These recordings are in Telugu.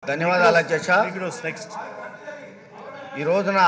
ధన్యవాదాలు అధ్యక్ష నెక్స్ట్ ఈ రోజున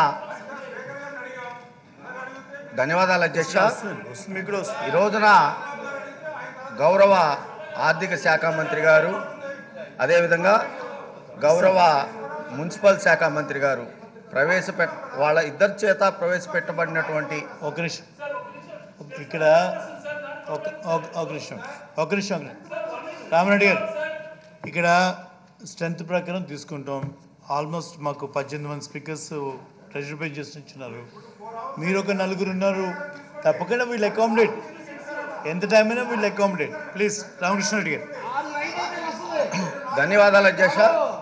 ధన్యవాదాలు అధ్యక్ష వస్తుంది వస్తుంది మీకు కూడా వస్తుంది ఈ రోజున గౌరవ ఆర్థిక శాఖ మంత్రి గారు అదేవిధంగా గౌరవ మున్సిపల్ శాఖ మంత్రి గారు ప్రవేశపెట్ వాళ్ళ ఇద్దరి చేత ప్రవేశపెట్టబడినటువంటి ఒక నిమిషం ఇక్కడ ఒక ఒక- ఒక నిమిషం ఒక నిమిషం ఒక నిమిషం. రామరెడ్డి గారు ఇక్కడ స్ట్రెంత్ ప్రకారం తీసుకుంటాం ఆల్మోస్ట్ మాకు పద్దెనిమిది మంది స్పీకర్స్ ట్రెజర్ పే చేసి ఇచ్చినారు మీరు ఒక నలుగురు ఉన్నారు తప్పకుండా వీళ్ళు అకామిడేట్ ఎంత టైం అయినా వీళ్ళు అకామిడేట్ ప్లీజ్ రామకృష్ణ రెడ్డి గారు ధన్యవాదాలు అధ్యక్ష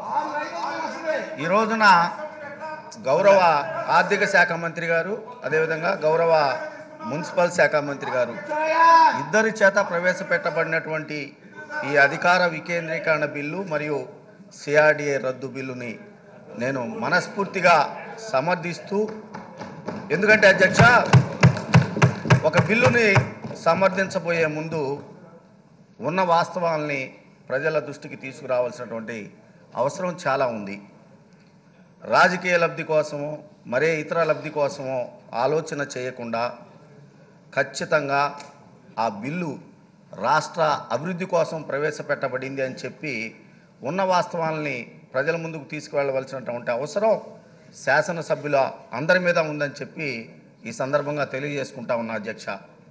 ఈ రోజున గౌరవ ఆర్థిక శాఖ మంత్రి గారు అదేవిధంగా గౌరవ మున్సిపల్ శాఖ మంత్రి గారు ఇద్దరి చేత ప్రవేశపెట్టబడినటువంటి ఈ అధికార వికేంద్రీకరణ బిల్లు మరియు సిఆర్డిఏ రద్దు బిల్లుని నేను మనస్ఫూర్తిగా సమర్థిస్తూ ఎందుకంటే అధ్యక్ష ఒక బిల్లుని సమర్థించబోయే ముందు ఉన్న వాస్తవాల్ని ప్రజల దృష్టికి తీసుకురావాల్సినటువంటి అవసరం చాలా ఉంది రాజకీయ లబ్ధి కోసమో మరే ఇతర లబ్ధి కోసమో ఆలోచన చేయకుండా ఖచ్చితంగా ఆ బిల్లు రాష్ట్ర అభివృద్ధి కోసం ప్రవేశపెట్టబడింది అని చెప్పి ఉన్న వాస్తవాల్ని ప్రజల ముందుకు తీసుకువెళ్ళవలసినటువంటి అవసరం శాసనసభ్యుల అందరి మీద ఉందని చెప్పి ఈ సందర్భంగా తెలియజేసుకుంటా ఉన్నా అధ్యక్ష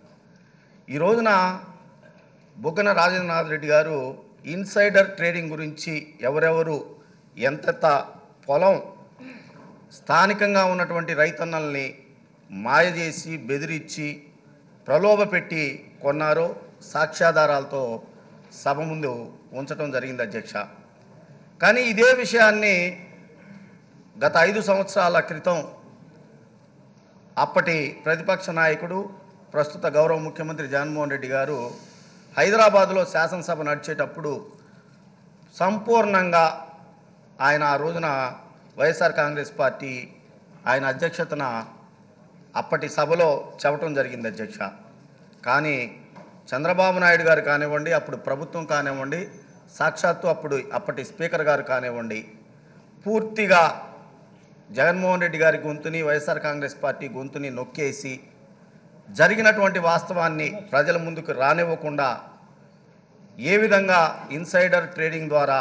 ఈ రోజున బుగ్గన రాజేంద్రనాథ్ రెడ్డి గారు ఇన్సైడర్ ట్రేడింగ్ గురించి ఎవరెవరు ఎంతెంత పొలం స్థానికంగా ఉన్నటువంటి రైతన్నల్ని మాయ చేసి బెదిరించి ప్రలోభపెట్టి కొన్నారో సాక్ష్యాధారాలతో సభ ముందు ఉంచడం జరిగింది అధ్యక్ష కానీ ఇదే విషయాన్ని గత ఐదు సంవత్సరాల క్రితం అప్పటి ప్రతిపక్ష నాయకుడు ప్రస్తుత గౌరవ ముఖ్యమంత్రి జగన్మోహన్ రెడ్డి గారు హైదరాబాదులో శాసనసభ నడిచేటప్పుడు సంపూర్ణంగా ఆయన ఆ రోజున వైఎస్ఆర్ కాంగ్రెస్ పార్టీ ఆయన అధ్యక్షతన అప్పటి సభలో చెప్పటం జరిగింది అధ్యక్ష కానీ చంద్రబాబు నాయుడు గారు కానివ్వండి అప్పుడు ప్రభుత్వం కానివ్వండి సాక్షాత్తు అప్పుడు అప్పటి స్పీకర్ గారు కానివ్వండి పూర్తిగా జగన్మోహన్ రెడ్డి గారి గొంతుని వైఎస్ఆర్ కాంగ్రెస్ పార్టీ గొంతుని నొక్కేసి జరిగినటువంటి వాస్తవాన్ని ప్రజల ముందుకు రానివ్వకుండా ఏ విధంగా ఇన్సైడర్ ట్రేడింగ్ ద్వారా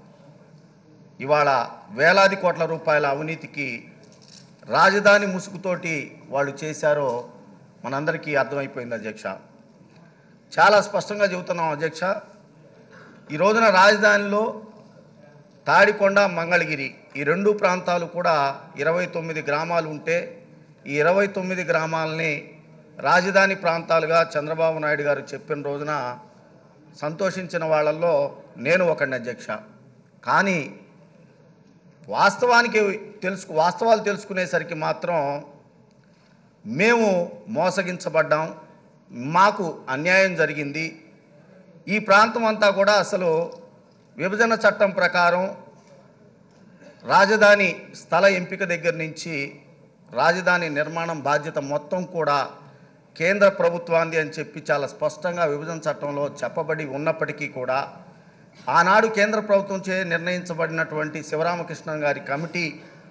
ఇవాళ వేలాది కోట్ల రూపాయల అవినీతికి రాజధాని ముసుగుతోటి వాళ్ళు చేశారో మనందరికీ అర్థమైపోయింది అధ్యక్ష చాలా స్పష్టంగా చెబుతున్నాం అధ్యక్ష ఈ రోజున రాజధానిలో తాడికొండ మంగళగిరి ఈ రెండు ప్రాంతాలు కూడా ఇరవై తొమ్మిది గ్రామాలు ఉంటే ఈ ఇరవై తొమ్మిది గ్రామాలని రాజధాని ప్రాంతాలుగా చంద్రబాబు నాయుడు గారు చెప్పిన రోజున సంతోషించిన వాళ్ళల్లో నేను ఒకడిని అధ్యక్ష కానీ వాస్తవానికి తెలుసు వాస్తవాలు తెలుసుకునేసరికి మాత్రం మేము మోసగించబడ్డాం మాకు అన్యాయం జరిగింది ఈ ప్రాంతం అంతా కూడా అసలు విభజన చట్టం ప్రకారం రాజధాని స్థల ఎంపిక దగ్గర నుంచి రాజధాని నిర్మాణం బాధ్యత మొత్తం కూడా కేంద్ర ప్రభుత్వాన్ని అని చెప్పి చాలా స్పష్టంగా విభజన చట్టంలో చెప్పబడి ఉన్నప్పటికీ కూడా ఆనాడు కేంద్ర ప్రభుత్వం చే నిర్ణయించబడినటువంటి శివరామకృష్ణన్ గారి కమిటీ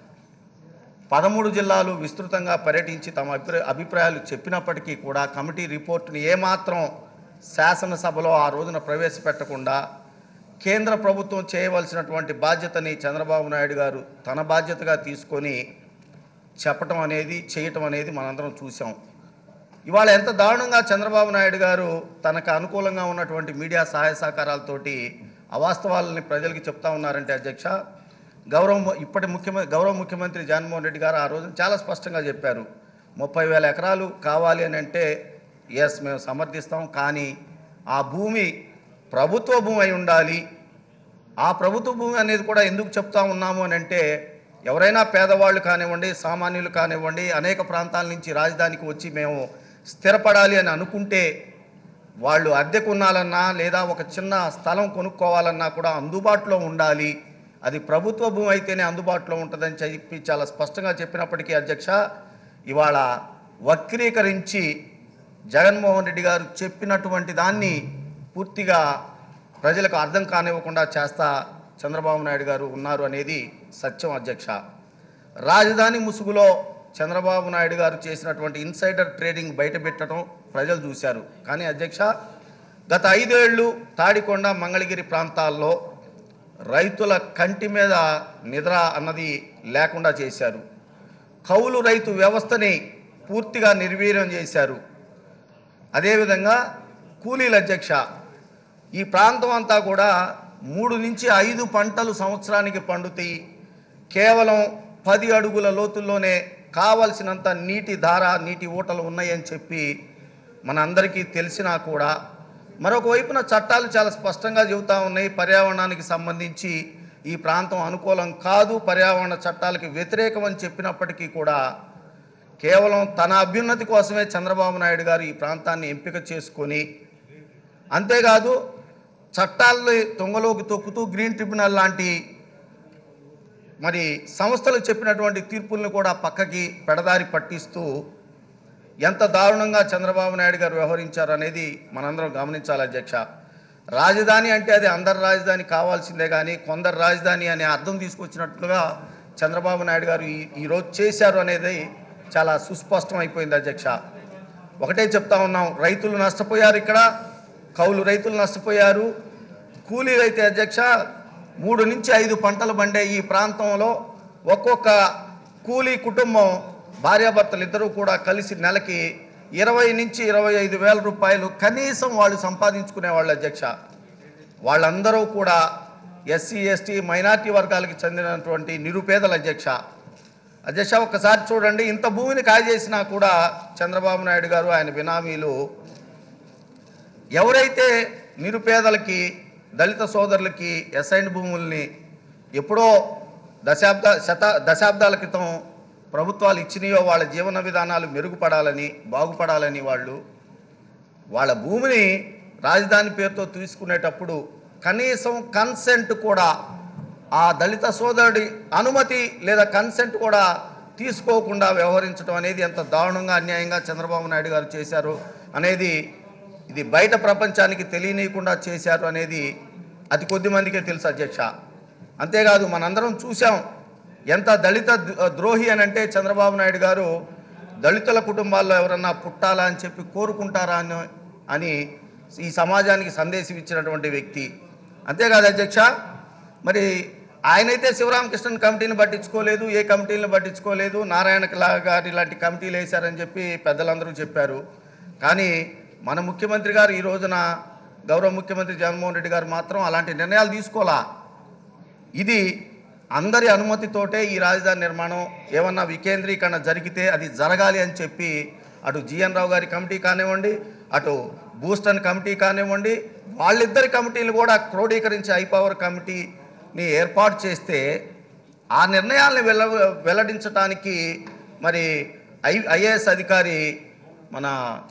పదమూడు జిల్లాలు విస్తృతంగా పర్యటించి తమ అభిప్రాయ అభిప్రాయాలు చెప్పినప్పటికీ కూడా కమిటీ రిపోర్టుని ఏమాత్రం శాసనసభలో ఆ రోజున ప్రవేశపెట్టకుండా కేంద్ర ప్రభుత్వం చేయవలసినటువంటి బాధ్యతని చంద్రబాబు నాయుడు గారు తన బాధ్యతగా తీసుకొని చెప్పటం అనేది చేయటం అనేది మనందరం చూసాం ఇవాళ ఎంత దారుణంగా చంద్రబాబు నాయుడు గారు తనకు అనుకూలంగా ఉన్నటువంటి మీడియా సహాయ సహకారాలతోటి అవాస్తవాలని ప్రజలకి చెప్తా ఉన్నారంటే అధ్యక్ష గౌరవ ము- ఇప్పటి ముఖ్యమంత్రి గౌరవ ముఖ్యమంత్రి జగన్మోహన్ రెడ్డి గారు ఆ రోజు చాలా స్పష్టంగా చెప్పారు ముప్పై వేల ఎకరాలు కావాలి అని అంటే ఎస్ మేము సమర్థిస్తాం కానీ ఆ భూమి ప్రభుత్వ భూమి అయి ఉండాలి ఆ ప్రభుత్వ భూమి అనేది కూడా ఎందుకు చెప్తా ఉన్నాము అని అంటే ఎవరైనా పేదవాళ్ళు కానివ్వండి సామాన్యులు కానివ్వండి అనేక ప్రాంతాల నుంచి రాజధానికి వచ్చి మేము స్థిరపడాలి అని అనుకుంటే వాళ్ళు అద్దెకు ఉండాలన్నా లేదా ఒక చిన్న స్థలం కొనుక్కోవాలన్నా కూడా అందుబాటులో ఉండాలి అది ప్రభుత్వ భూమి అయితేనే అందుబాటులో ఉంటుందని చెప్పి చాలా స్పష్టంగా చెప్పినప్పటికీ అధ్యక్ష ఇవాళ వక్రీకరించి జగన్మోహన్ రెడ్డి గారు చెప్పినటువంటి దాన్ని పూర్తిగా ప్రజలకు అర్థం కానివ్వకుండా చేస్తా చంద్రబాబు నాయుడు గారు ఉన్నారు అనేది సత్యం అధ్యక్ష రాజధాని ముసుగులో చంద్రబాబు నాయుడు గారు చేసినటువంటి ఇన్సైడర్ ట్రేడింగ్ బయటపెట్టడం ప్రజలు చూశారు కానీ అధ్యక్ష గత ఐదేళ్లు తాడికొండ మంగళగిరి ప్రాంతాల్లో రైతుల కంటి మీద నిద్ర అన్నది లేకుండా చేశారు కౌలు రైతు వ్యవస్థని పూర్తిగా నిర్వీర్యం చేశారు అదేవిధంగా కూలీల అధ్యక్ష ఈ ప్రాంతం అంతా కూడా మూడు నుంచి ఐదు పంటలు సంవత్సరానికి పండుతాయి కేవలం పది అడుగుల లోతుల్లోనే కావలసినంత నీటి ధార నీటి ఊటలు ఉన్నాయని చెప్పి మనందరికీ తెలిసినా కూడా మరొక వైపున చట్టాలు చాలా స్పష్టంగా చెబుతా ఉన్నాయి పర్యావరణానికి సంబంధించి ఈ ప్రాంతం అనుకూలం కాదు పర్యావరణ చట్టాలకి వ్యతిరేకం అని చెప్పినప్పటికీ కూడా కేవలం తన అభ్యున్నతి కోసమే చంద్రబాబు నాయుడు గారు ఈ ప్రాంతాన్ని ఎంపిక చేసుకొని అంతేకాదు చట్టాలని తొంగలోకి తొక్కుతూ గ్రీన్ ట్రిబ్యునల్ లాంటి మరి సంస్థలు చెప్పినటువంటి తీర్పుల్ని కూడా పక్కకి పెడదారి పట్టిస్తూ ఎంత దారుణంగా చంద్రబాబు నాయుడు గారు వ్యవహరించారు అనేది మనందరం గమనించాలి అధ్యక్ష రాజధాని అంటే అది అందరి రాజధాని కావాల్సిందే కానీ కొందరు రాజధాని అనే అర్థం తీసుకొచ్చినట్లుగా చంద్రబాబు నాయుడు గారు ఈ ఈరోజు చేశారు అనేది చాలా సుస్పష్టం అయిపోయింది అధ్యక్ష ఒకటే చెప్తా ఉన్నాం రైతులు నష్టపోయారు ఇక్కడ కౌలు రైతులు నష్టపోయారు కూలీలు అయితే అధ్యక్ష మూడు నుంచి ఐదు పంటలు పండే ఈ ప్రాంతంలో ఒక్కొక్క కూలీ కుటుంబం భార్యాభర్తలు ఇద్దరూ కూడా కలిసి నెలకి ఇరవై నుంచి ఇరవై ఐదు వేల రూపాయలు కనీసం వాళ్ళు సంపాదించుకునే వాళ్ళు అధ్యక్ష వాళ్ళందరూ కూడా ఎస్సీ ఎస్టీ మైనార్టీ వర్గాలకు చెందినటువంటి నిరుపేదల అధ్యక్ష అధ్యక్ష ఒక్కసారి చూడండి ఇంత భూమిని కాజేసినా కూడా చంద్రబాబు నాయుడు గారు ఆయన బినామీలు ఎవరైతే నిరుపేదలకి దళిత సోదరులకి ఎస్ఐన్ భూముల్ని ఎప్పుడో దశాబ్ద శత దశాబ్దాల క్రితం ప్రభుత్వాలు ఇచ్చినాయో వాళ్ళ జీవన విధానాలు మెరుగుపడాలని బాగుపడాలని వాళ్ళు వాళ్ళ భూమిని రాజధాని పేరుతో తీసుకునేటప్పుడు కనీసం కన్సెంట్ కూడా ఆ దళిత సోదరుడి అనుమతి లేదా కన్సెంట్ కూడా తీసుకోకుండా వ్యవహరించడం అనేది ఎంత దారుణంగా అన్యాయంగా చంద్రబాబు నాయుడు గారు చేశారు అనేది ఇది బయట ప్రపంచానికి తెలియనీయకుండా చేశారు అనేది అతి కొద్ది మందికే తెలుసు అధ్యక్ష అంతేకాదు మనందరం చూసాం ఎంత దళిత ద- ద్రోహి అని అంటే చంద్రబాబు నాయుడు గారు దళితుల కుటుంబాల్లో ఎవరన్నా పుట్టాలా అని చెప్పి కోరుకుంటారా అని అని ఈ సమాజానికి సందేశం ఇచ్చినటువంటి వ్యక్తి అంతేకాదు అధ్యక్ష మరి ఆయనైతే శివరామకృష్ణన్ కమిటీని పట్టించుకోలేదు ఏ కమిటీలను పట్టించుకోలేదు నారాయణ లా- గారి ఇలాంటి కమిటీలు వేశారని చెప్పి పెద్దలందరూ చెప్పారు కానీ మన ముఖ్యమంత్రి గారు ఈ రోజున గౌరవ ముఖ్యమంత్రి జగన్మోహన్ రెడ్డి గారు మాత్రం అలాంటి నిర్ణయాలు తీసుకోవాలా ఇది అందరి అనుమతితోటే ఈ రాజధాని నిర్మాణం ఏమన్నా వికేంద్రీకరణ జరిగితే అది జరగాలి అని చెప్పి అటు జిఎన్ రావు గారి కమిటీ కానివ్వండి అటు బూస్టన్ కమిటీ కానివ్వండి వాళ్ళిద్దరి కమిటీలు కూడా క్రోడీకరించి ఐపవర్ కమిటీని ఏర్పాటు చేస్తే ఆ నిర్ణయాలను వెల్ల వెల్లడించడానికి మరి ఐ ఐఏఎస్ అధికారి మన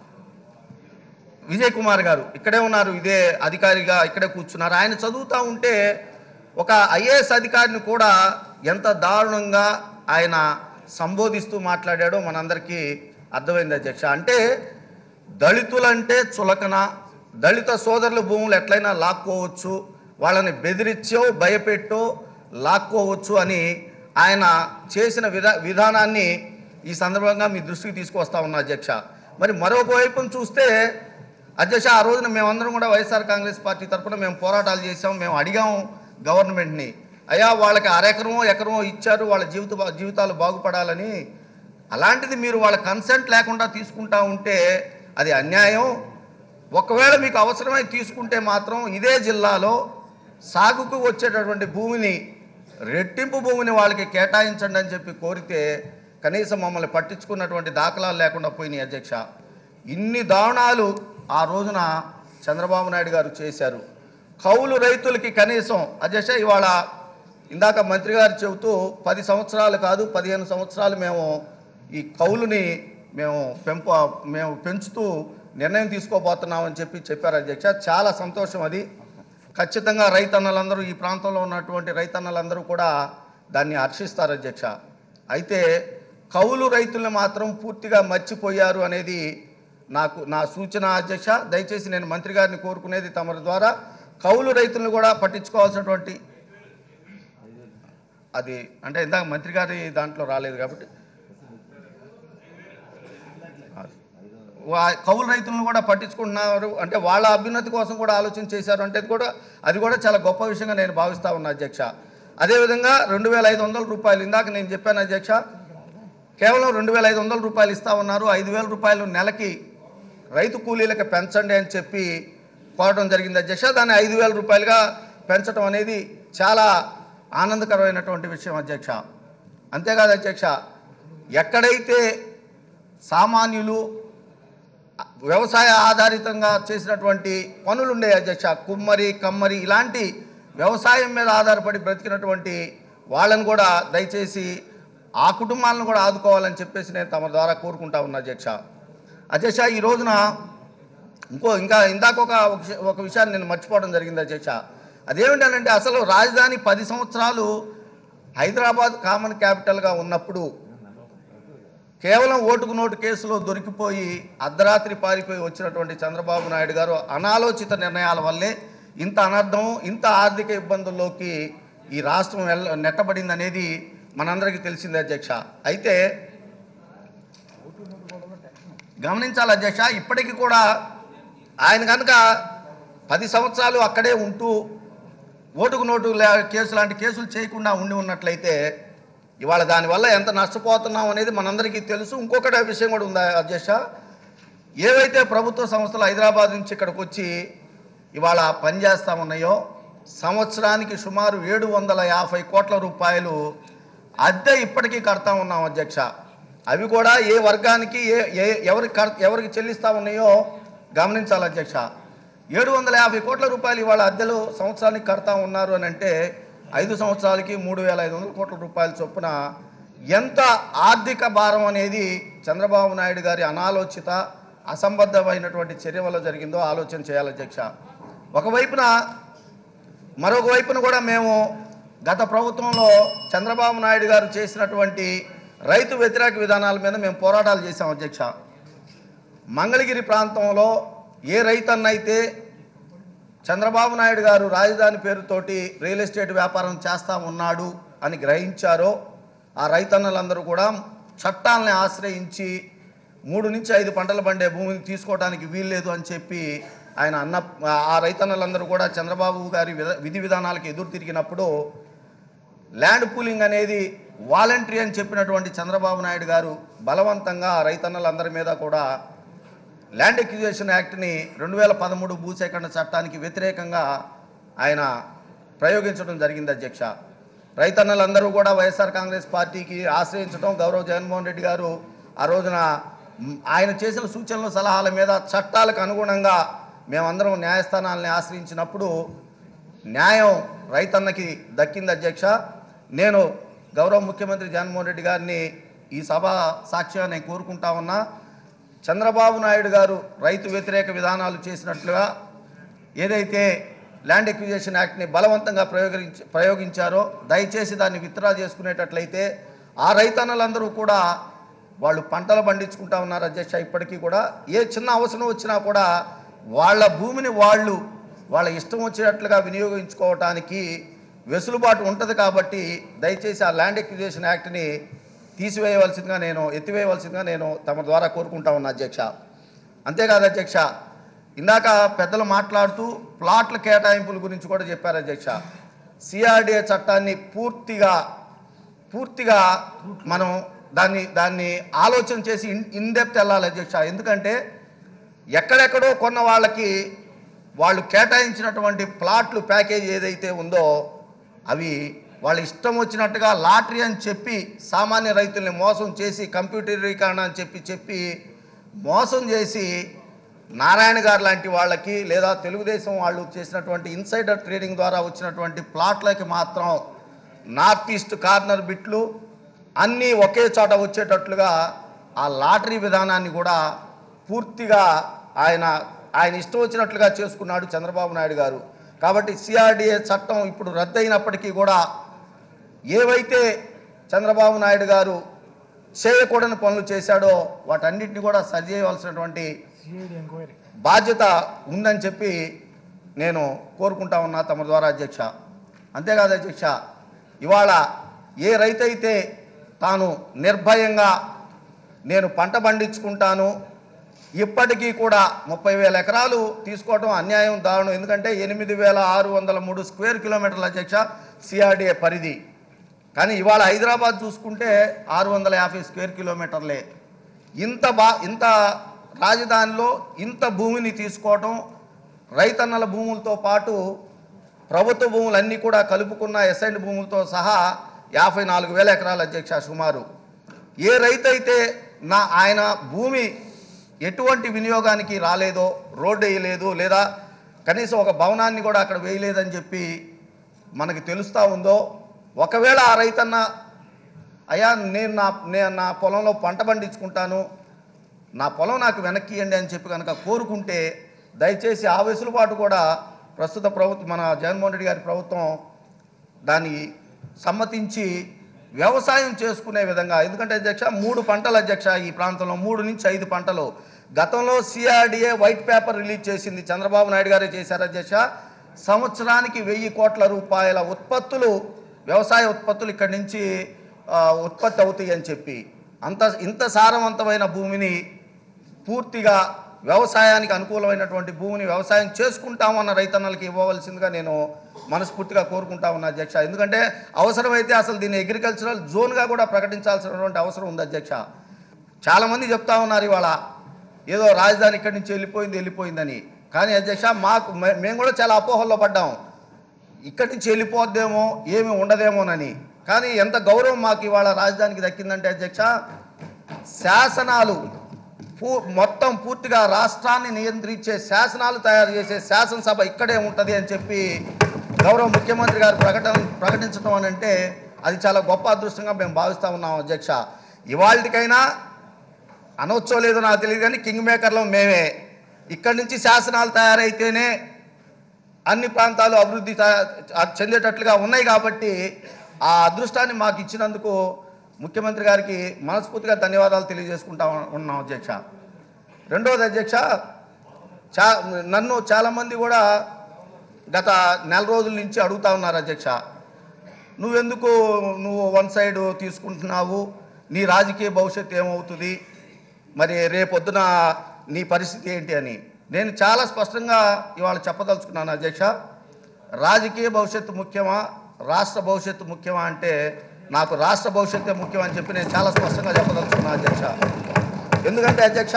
విజయ్ కుమార్ గారు ఇక్కడే ఉన్నారు ఇదే అధికారిగా ఇక్కడే కూర్చున్నారు ఆయన చదువుతూ ఉంటే ఒక ఐఏఎస్ అధికారిని కూడా ఎంత దారుణంగా ఆయన సంబోధిస్తూ మాట్లాడాడో మనందరికీ అర్థమైంది అధ్యక్ష అంటే దళితులంటే చులకన దళిత సోదరుల భూములు ఎట్లయినా లాక్కోవచ్చు వాళ్ళని బెదిరించో భయపెట్టో లాక్కోవచ్చు అని ఆయన చేసిన విధా విధానాన్ని ఈ సందర్భంగా మీ దృష్టికి తీసుకొస్తా ఉన్నా అధ్యక్ష మరి మరొక వైపున చూస్తే అధ్యక్ష ఆ రోజున మేమందరం కూడా వైఎస్ఆర్ కాంగ్రెస్ పార్టీ తరఫున మేము పోరాటాలు చేసాం మేము అడిగాం గవర్నమెంట్ని అయ్యా వాళ్ళకి అరెకరమో ఎకరమో ఇచ్చారు వాళ్ళ జీవిత జీవితాలు బాగుపడాలని అలాంటిది మీరు వాళ్ళ కన్సెంట్ లేకుండా తీసుకుంటా ఉంటే అది అన్యాయం ఒకవేళ మీకు అవసరమై తీసుకుంటే మాత్రం ఇదే జిల్లాలో సాగుకు వచ్చేటటువంటి భూమిని రెట్టింపు భూమిని వాళ్ళకి కేటాయించండి అని చెప్పి కోరితే కనీసం మమ్మల్ని పట్టించుకున్నటువంటి దాఖలాలు లేకుండా పోయినాయి అధ్యక్ష ఇన్ని దారుణాలు ఆ రోజున చంద్రబాబు నాయుడు గారు చేశారు కౌలు రైతులకి కనీసం అధ్యక్ష ఇవాళ ఇందాక మంత్రి గారు చెబుతూ పది సంవత్సరాలు కాదు పదిహేను సంవత్సరాలు మేము ఈ కౌలుని మేము పెంప మేము పెంచుతూ నిర్ణయం తీసుకోబోతున్నామని చెప్పి చెప్పారు అధ్యక్ష చాలా సంతోషం అది ఖచ్చితంగా రైతన్నలందరూ ఈ ప్రాంతంలో ఉన్నటువంటి రైతన్నలందరూ కూడా దాన్ని హర్షిస్తారు అధ్యక్ష అయితే కౌలు రైతుల్ని మాత్రం పూర్తిగా మర్చిపోయారు అనేది నాకు నా సూచన అధ్యక్ష దయచేసి నేను మంత్రి గారిని కోరుకునేది తమరి ద్వారా కౌలు రైతులను కూడా పట్టించుకోవాల్సినటువంటి అది అంటే ఇందాక మంత్రి గారి దాంట్లో రాలేదు కాబట్టి వా- కౌలు రైతులను కూడా పట్టించుకుంటున్నారు అంటే వాళ్ళ అభ్యున్నతి కోసం కూడా ఆలోచన చేశారు అంటే అది కూడా అది కూడా చాలా గొప్ప విషయంగా నేను భావిస్తా ఉన్నా అధ్యక్ష అదేవిధంగా రెండు వేల ఐదు వందల రూపాయలు ఇందాక నేను చెప్పాను అధ్యక్ష కేవలం రెండు వేల ఐదు వందల రూపాయలు ఇస్తా ఉన్నారు ఐదు వేల రూపాయలు నెలకి రైతు కూలీలకు పెంచండి అని చెప్పి కోరడం జరిగింది అధ్యక్ష దాన్ని ఐదు వేల రూపాయలుగా పెంచడం అనేది చాలా ఆనందకరమైనటువంటి విషయం అధ్యక్ష అంతేకాదు అధ్యక్ష ఎక్కడైతే సామాన్యులు వ్యవసాయ ఆధారితంగా చేసినటువంటి పనులు ఉండే అధ్యక్ష కుమ్మరి కమ్మరి ఇలాంటి వ్యవసాయం మీద ఆధారపడి బ్రతికినటువంటి వాళ్ళని కూడా దయచేసి ఆ కుటుంబాలను కూడా ఆదుకోవాలని చెప్పేసి నేను తమ ద్వారా కోరుకుంటా ఉన్నా అధ్యక్ష అధ్యక్ష ఈ రోజున ఇంకో ఇంకా ఇందాక ఒక ఒక విష- ఒక విషయాన్ని నేను మర్చిపోవడం జరిగింది అధ్యక్ష అదేమిటంటే అసలు రాజధాని పది సంవత్సరాలు హైదరాబాద్ కామన్ క్యాపిటల్గా ఉన్నప్పుడు కేవలం ఓటుకు నోటు కేసులో దొరికిపోయి అర్ధరాత్రి పారిపోయి వచ్చినటువంటి చంద్రబాబు నాయుడు గారు అనాలోచిత నిర్ణయాల వల్లే ఇంత అనర్థం ఇంత ఆర్థిక ఇబ్బందుల్లోకి ఈ రాష్ట్రం వెళ్ళ నెట్టబడింది అనేది మనందరికీ తెలిసిందే అధ్యక్ష అయితే గమనించాలి అధ్యక్ష ఇప్పటికీ కూడా ఆయన కనుక పది సంవత్సరాలు అక్కడే ఉంటూ ఓటుకు నోటు లే- కేసు లాంటి కేసులు చేయకుండా ఉండి ఉన్నట్లయితే ఇవాళ దానివల్ల ఎంత నష్టపోతున్నాం అనేది మనందరికీ తెలుసు ఇంకొకటి విషయం కూడా ఉందా అధ్యక్ష ఏవైతే ప్రభుత్వ సంస్థలు హైదరాబాద్ నుంచి ఇక్కడికి వచ్చి ఇవాళ పనిచేస్తా ఉన్నాయో సంవత్సరానికి సుమారు ఏడు వందల యాభై కోట్ల రూపాయలు అద్దె ఇప్పటికీ కడతా ఉన్నాం అధ్యక్ష అవి కూడా ఏ వర్గానికి ఏ ఏ ఎవరికి కడ- ఎవరికి చెల్లిస్తా ఉన్నాయో గమనించాలి అధ్యక్ష ఏడు వందల యాభై కోట్ల రూపాయలు ఇవాళ అద్దెలు సంవత్సరానికి కడతా ఉన్నారు అని అంటే ఐదు సంవత్సరాలకి మూడు వేల ఐదు వందల కోట్ల రూపాయల చొప్పున ఎంత ఆర్థిక భారం అనేది చంద్రబాబు నాయుడు గారి అనాలోచిత అసంబద్ధమైనటువంటి చర్య వల్ల జరిగిందో ఆలోచన చేయాలి అధ్యక్ష ఒకవైపున మరొక వైపున కూడా మేము గత ప్రభుత్వంలో చంద్రబాబు నాయుడు గారు చేసినటువంటి రైతు వ్యతిరేక విధానాల మీద మేము పోరాటాలు చేశాం అధ్యక్ష మంగళగిరి ప్రాంతంలో ఏ రైతన్నైతే చంద్రబాబు నాయుడు గారు రాజధాని పేరుతోటి రియల్ ఎస్టేట్ వ్యాపారం చేస్తా ఉన్నాడు అని గ్రహించారో ఆ రైతన్నలందరూ కూడా చట్టాలని ఆశ్రయించి మూడు నుంచి ఐదు పంటలు పండే భూమిని తీసుకోవడానికి వీల్లేదు అని చెప్పి ఆయన అన్న ఆ రైతన్నలందరూ కూడా చంద్రబాబు గారి విధ విధి విధానాలకు ఎదురు తిరిగినప్పుడు ల్యాండ్ పూలింగ్ అనేది వాలంటరీ అని చెప్పినటువంటి చంద్రబాబు నాయుడు గారు బలవంతంగా ఆ రైతన్నలందరి మీద కూడా ల్యాండ్ ఎక్విజేషన్ యాక్ట్ని రెండు వేల పదమూడు భూసేకరణ చట్టానికి వ్యతిరేకంగా ఆయన ప్రయోగించడం జరిగింది అధ్యక్ష రైతన్నలందరూ కూడా వైఎస్ఆర్ కాంగ్రెస్ పార్టీకి ఆశ్రయించడం గౌరవ్ జగన్మోహన్ రెడ్డి గారు ఆ రోజున మ్, ఆయన చేసిన సూచనలు సలహాల మీద చట్టాలకు అనుగుణంగా మేమందరం న్యాయస్థానాలని ఆశ్రయించినప్పుడు న్యాయం రైతన్నకి దక్కింది అధ్యక్ష నేను గౌరవ ముఖ్యమంత్రి జగన్మోహన్ రెడ్డి గారిని ఈ సభ సాక్ష్యంగా నేను కోరుకుంటా ఉన్నా చంద్రబాబు నాయుడు గారు రైతు వ్యతిరేక విధానాలు చేసినట్లుగా ఏదైతే ల్యాండ్ ఎక్విజేషన్ యాక్ట్ని బలవంతంగా ప్రయోగించి ప్రయోగించారో దయచేసి దాన్ని విత్డ్రా చేసుకునేటట్లయితే ఆ రైతన్నలందరూ కూడా వాళ్ళు పంటలు పండించుకుంటా ఉన్నారు అధ్యక్ష ఇప్పటికీ కూడా ఏ చిన్న అవసరం వచ్చినా కూడా వాళ్ళ భూమిని వాళ్ళు వాళ్ళ ఇష్టం వచ్చినట్లుగా వినియోగించుకోవటానికి వెసులుబాటు ఉంటుంది కాబట్టి దయచేసి ఆ ల్యాండ్ ఎక్విజేషన్ యాక్ట్ని తీసివేయవలసిందిగా నేను ఎత్తివేయవలసిందిగా నేను తమ ద్వారా కోరుకుంటా ఉన్నా అధ్యక్ష అంతేకాదు అధ్యక్ష ఇందాక పెద్దలు మాట్లాడుతూ ప్లాట్ల కేటాయింపుల గురించి కూడా చెప్పారు అధ్యక్ష సిఆర్డిఏ చట్టాన్ని పూర్తిగా పూర్తిగా మనం దాన్ని దాన్ని ఆలోచన చేసి ఇన్ ఇన్డెప్త్ వెళ్ళాలి అధ్యక్ష ఎందుకంటే ఎక్కడెక్కడో కొన్న వాళ్ళకి వాళ్ళు కేటాయించినటువంటి ప్లాట్లు ప్యాకేజ్ ఏదైతే ఉందో అవి వాళ్ళ ఇష్టం వచ్చినట్టుగా లాటరీ అని చెప్పి సామాన్య రైతుల్ని మోసం చేసి కంప్యూటరీకరణ అని చెప్పి చెప్పి మోసం చేసి నారాయణ గారు లాంటి వాళ్ళకి లేదా తెలుగుదేశం వాళ్ళు చేసినటువంటి ఇన్సైడర్ ట్రేడింగ్ ద్వారా వచ్చినటువంటి ప్లాట్లకి మాత్రం నార్త్ ఈస్ట్ కార్నర్ బిట్లు అన్నీ ఒకే చోట వచ్చేటట్లుగా ఆ లాటరీ విధానాన్ని కూడా పూర్తిగా ఆయన ఆయన ఇష్టం వచ్చినట్లుగా చేసుకున్నాడు చంద్రబాబు నాయుడు గారు కాబట్టి సిఆర్డిఏ చట్టం ఇప్పుడు రద్దయినప్పటికీ కూడా ఏవైతే చంద్రబాబు నాయుడు గారు చేయకూడని పనులు చేశాడో వాటన్నిటిని కూడా సరిచేయవలసినటువంటి బాధ్యత ఉందని చెప్పి నేను కోరుకుంటా ఉన్నా తమ ద్వారా అధ్యక్ష అంతేకాదు అధ్యక్ష ఇవాళ ఏ రైతైతే తాను నిర్భయంగా నేను పంట పండించుకుంటాను ఇప్పటికీ కూడా ముప్పై వేల ఎకరాలు తీసుకోవడం అన్యాయం దారుణం ఎందుకంటే ఎనిమిది వేల ఆరు వందల మూడు స్క్వేర్ కిలోమీటర్ల అధ్యక్ష సిఆర్డిఏ పరిధి కానీ ఇవాళ హైదరాబాద్ చూసుకుంటే ఆరు వందల యాభై స్క్వేర్ కిలోమీటర్లే ఇంత బా ఇంత రాజధానిలో ఇంత భూమిని తీసుకోవటం రైతన్నల భూములతో పాటు ప్రభుత్వ భూములన్నీ కూడా కలుపుకున్న ఎస్ఐండ్ భూములతో సహా యాభై నాలుగు వేల ఎకరాల అధ్యక్ష సుమారు ఏ రైతు అయితే నా ఆయన భూమి ఎటువంటి వినియోగానికి రాలేదో రోడ్డు వేయలేదు లేదా కనీసం ఒక భవనాన్ని కూడా అక్కడ వేయలేదని చెప్పి మనకి తెలుస్తూ ఉందో ఒకవేళ ఆ రైతన్న అయ్యా నేను నా నేను నా పొలంలో పంట పండించుకుంటాను నా పొలం నాకు వెనక్కి ఇవ్వండి అని చెప్పి కనుక కోరుకుంటే దయచేసి ఆ వెసులుబాటు కూడా ప్రస్తుత ప్రభుత్వం మన జగన్మోహన్ రెడ్డి గారి ప్రభుత్వం దాన్ని సమ్మతించి వ్యవసాయం చేసుకునే విధంగా ఎందుకంటే అధ్యక్ష మూడు పంటలు అధ్యక్ష ఈ ప్రాంతంలో మూడు నుంచి ఐదు పంటలు గతంలో సిఆర్డిఏ వైట్ పేపర్ రిలీజ్ చేసింది చంద్రబాబు నాయుడు గారే చేశారు అధ్యక్ష సంవత్సరానికి వెయ్యి కోట్ల రూపాయల ఉత్పత్తులు వ్యవసాయ ఉత్పత్తులు ఇక్కడి నుంచి ఆ, ఉత్పత్తి అవుతాయి అని చెప్పి అంత ఇంత సారవంతమైన భూమిని పూర్తిగా వ్యవసాయానికి అనుకూలమైనటువంటి భూమిని వ్యవసాయం చేసుకుంటామన్న రైతన్నలకి ఇవ్వవలసిందిగా నేను మనస్ఫూర్తిగా కోరుకుంటా ఉన్నా అధ్యక్ష ఎందుకంటే అవసరమైతే అసలు దీన్ని అగ్రికల్చరల్ జోన్గా కూడా ప్రకటించాల్సినటువంటి అవసరం ఉంది అధ్యక్ష చాలామంది చెప్తా ఉన్నారు ఇవాళ ఏదో రాజధాని ఇక్కడి నుంచి వెళ్ళిపోయింది వెళ్ళిపోయిందని కానీ అధ్యక్ష మాకు మే- మేము కూడా చాలా అపోహల్లో పడ్డాం ఇక్కడి నుంచి వెళ్ళిపోద్దేమో ఏమి ఉండదేమోనని కానీ ఎంత గౌరవం మాకు ఇవాళ రాజధానికి దక్కిందంటే అధ్యక్ష శాసనాలు పూ మొత్తం పూర్తిగా రాష్ట్రాన్ని నియంత్రించే శాసనాలు తయారు చేసే శాసనసభ ఇక్కడే ఉంటుంది అని చెప్పి గౌరవ ముఖ్యమంత్రి గారు ప్రకటన ప్రకటించడం అని అంటే అది చాలా గొప్ప అదృష్టంగా మేము భావిస్తూ ఉన్నాం అధ్యక్ష ఇవాళకైనా అనవచ్చో లేదో నాకు తెలియదు కానీ కింగ్ మేకర్లో మేమే ఇక్కడి నుంచి శాసనాలు తయారైతేనే అన్ని ప్రాంతాలు అభివృద్ధి తా- చెందేటట్లుగా ఉన్నాయి కాబట్టి ఆ అదృష్టాన్ని మాకు ఇచ్చినందుకు ముఖ్యమంత్రి గారికి మనస్ఫూర్తిగా ధన్యవాదాలు తెలియజేసుకుంటా ఉన్నాం అధ్యక్ష రెండవది అధ్యక్ష చా నన్ను చాలామంది కూడా గత నెల రోజుల నుంచి అడుగుతా ఉన్నారు అధ్యక్ష నువ్వెందుకు నువ్వు వన్ సైడ్ తీసుకుంటున్నావు నీ రాజకీయ భవిష్యత్తు ఏమవుతుంది మరి రేపొద్దున నీ పరిస్థితి ఏంటి అని నేను చాలా స్పష్టంగా ఇవాళ చెప్పదలుచుకున్నాను అధ్యక్ష రాజకీయ భవిష్యత్తు ముఖ్యమా రాష్ట్ర భవిష్యత్తు ముఖ్యమా అంటే నాకు రాష్ట్ర భవిష్యత్తే ముఖ్యం అని చెప్పి నేను చాలా స్పష్టంగా చెప్పదలుచుకున్నాను అధ్యక్ష ఎందుకంటే అధ్యక్ష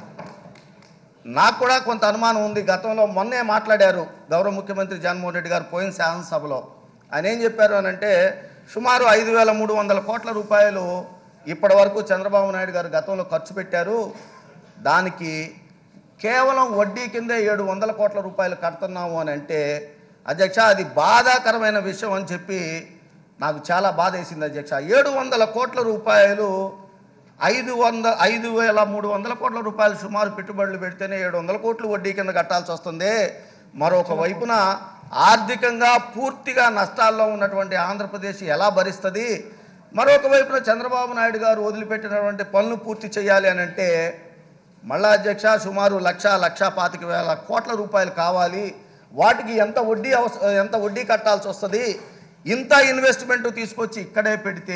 నాకు కూడా కొంత అనుమానం ఉంది గతంలో మొన్నే మాట్లాడారు గౌరవ ముఖ్యమంత్రి జగన్మోహన్ రెడ్డి గారు పోయిన శాసనసభలో ఆయన ఏం చెప్పారు అని అంటే సుమారు ఐదు వేల మూడు వందల కోట్ల రూపాయలు ఇప్పటి వరకు చంద్రబాబు నాయుడు గారు గతంలో ఖర్చు పెట్టారు దానికి కేవలం వడ్డీ కిందే ఏడు వందల కోట్ల రూపాయలు కడుతున్నాము అని అంటే అధ్యక్ష అది బాధాకరమైన విషయం అని చెప్పి నాకు చాలా బాధ వేసింది అధ్యక్ష ఏడు వందల కోట్ల రూపాయలు ఐదు వంద ఐదు వేల మూడు వందల కోట్ల రూపాయలు సుమారు పెట్టుబడులు పెడితేనే ఏడు వందల కోట్లు వడ్డీ కింద కట్టాల్సి వస్తుంది మరొక వైపున ఆర్థికంగా పూర్తిగా నష్టాల్లో ఉన్నటువంటి ఆంధ్రప్రదేశ్ ఎలా భరిస్తుంది మరొక వైపున చంద్రబాబు నాయుడు గారు వదిలిపెట్టినటువంటి పనులు పూర్తి చేయాలి అని అంటే మళ్ళా అధ్యక్ష సుమారు లక్ష లక్ష పాతిక వేల కోట్ల రూపాయలు కావాలి వాటికి ఎంత వడ్డీ అవస ఎంత వడ్డీ కట్టాల్సి వస్తుంది ఇంత ఇన్వెస్ట్మెంట్ తీసుకొచ్చి ఇక్కడే పెడితే